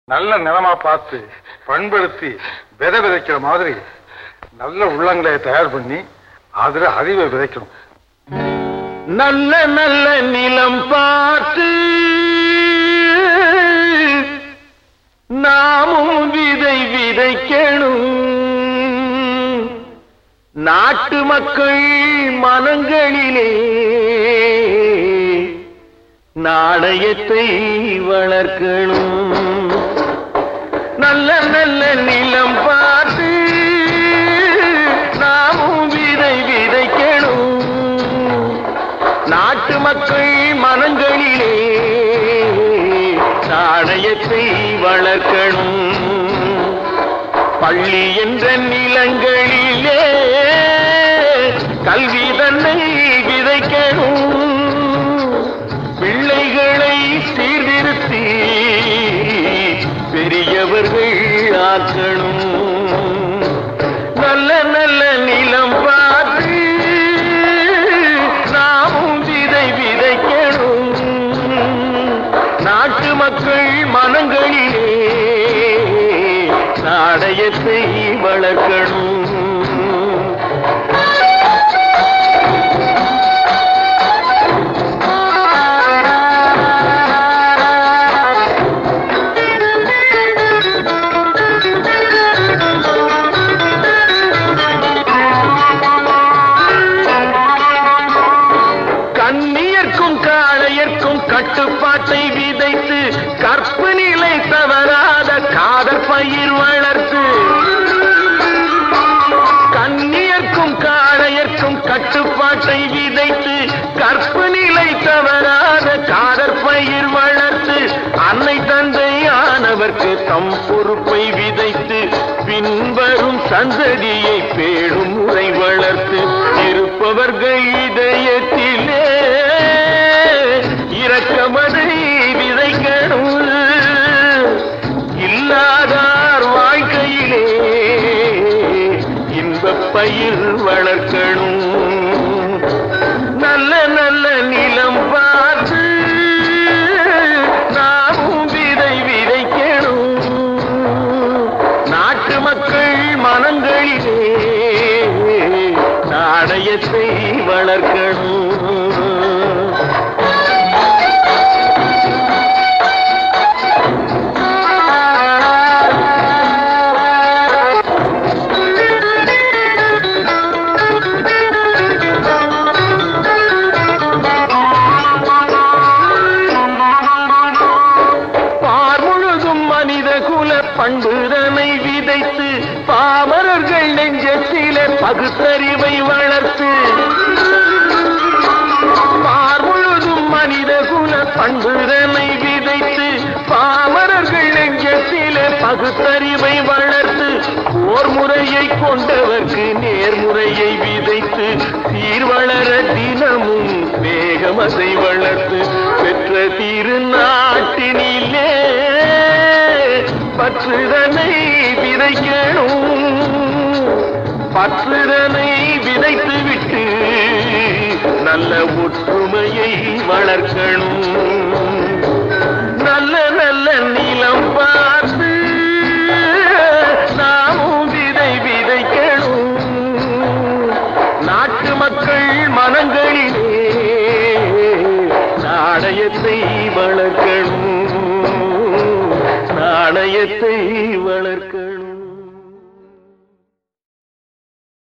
நல்ல நிலமா பார்த்து பண்படுத்தி விதை விதைக்கிற மாதிரி நல்ல உள்ளங்களை தயார் பண்ணி அதுல அறிவை விதைக்கணும் நல்ல நல்ல நிலம் பார்த்து நாமும் விதை விதைக்கணும் நாட்டு மக்கள் மனங்களிலே நாணயத்தை வளர்க்கணும் நல்ல நல்ல நிலம் பார்த்து நாமும் விதை விதைக்கணும் நாட்டு மக்கள் மனங்களிலே நாணயத்தை வளர்க்கணும் பள்ளி என்ற நிலங்களிலே கல்வி தன்னை விதைக்கணும் பிள்ளைகளை சீர்திருத்தி பெரியவர்கள் ஆக்கணும் நல்ல நல்ல நிலம் பார்த்து நாமும் விதை விதைக்கணும் நாட்டு மக்கள் மனங்களிலே நாணயத்தை வளர்க்கணும் கண்ணியர்க்கும் காளையர்க்கும் கட்டுப்பாட்டை விதைத்து கற்பு நிலை தவறாத காதற் பயிர் வளர்த்து கண்ணியர்க்கும் காளையர்க்கும் கட்டுப்பாட்டை விதைத்து கற்பு நிலை தவறாத காதற் பயிர் வளர்த்து அன்னை தந்தையானவர்க்கு தம் பொறுப்பை விதைத்து பின்வரும் சந்ததியை பேடும் முறை வளர்த்து இருப்பவர்கள் இதயத்திலே இரக்கமதை விதைக்கணும் இல்லாதார் வாழ்க்கையிலே இன்பப் பயிர் வளர்க்கணும் நல்ல நல்ல நிலம் பார்த்து நாமும் விதை விதைக்கணும் நாட்டு மக்கள் மனங்களிலே நாணயத்தை வளர்க்கணும் பார் முழுதும் மனித குல பண்புதனை விதைத்து பாமரர்கள் நெஞ்சத்திலே பகுத்தறிவை வளர்த்து பார் முழுதும் மனித குல பண்புதனை விதைத்து பாமரர்கள் நெஞ்சத்திலே பகுத்தறிவை வளர்த்து போர் முறையை கொண்டவர்க்கு நேர்முறையை விதைத்து சீர் வளர தினமும் வேகமதை வளர்த்து பெற்ற திருநாட்டினிலே பற்றுதனை விதைக்கணும் பற்றுதனை விதைத்து விட்டு நல்ல ஒற்றுமையை வளர்க்கணும் நல்ல நல்ல நிலம் பார்த்து நாமும் விதை விதைக்கணும் நாட்டு மக்கள் மனங்களிலே நாணயத்தை வளர்க்கணும் நாணயத்தை வளர்க்கணும்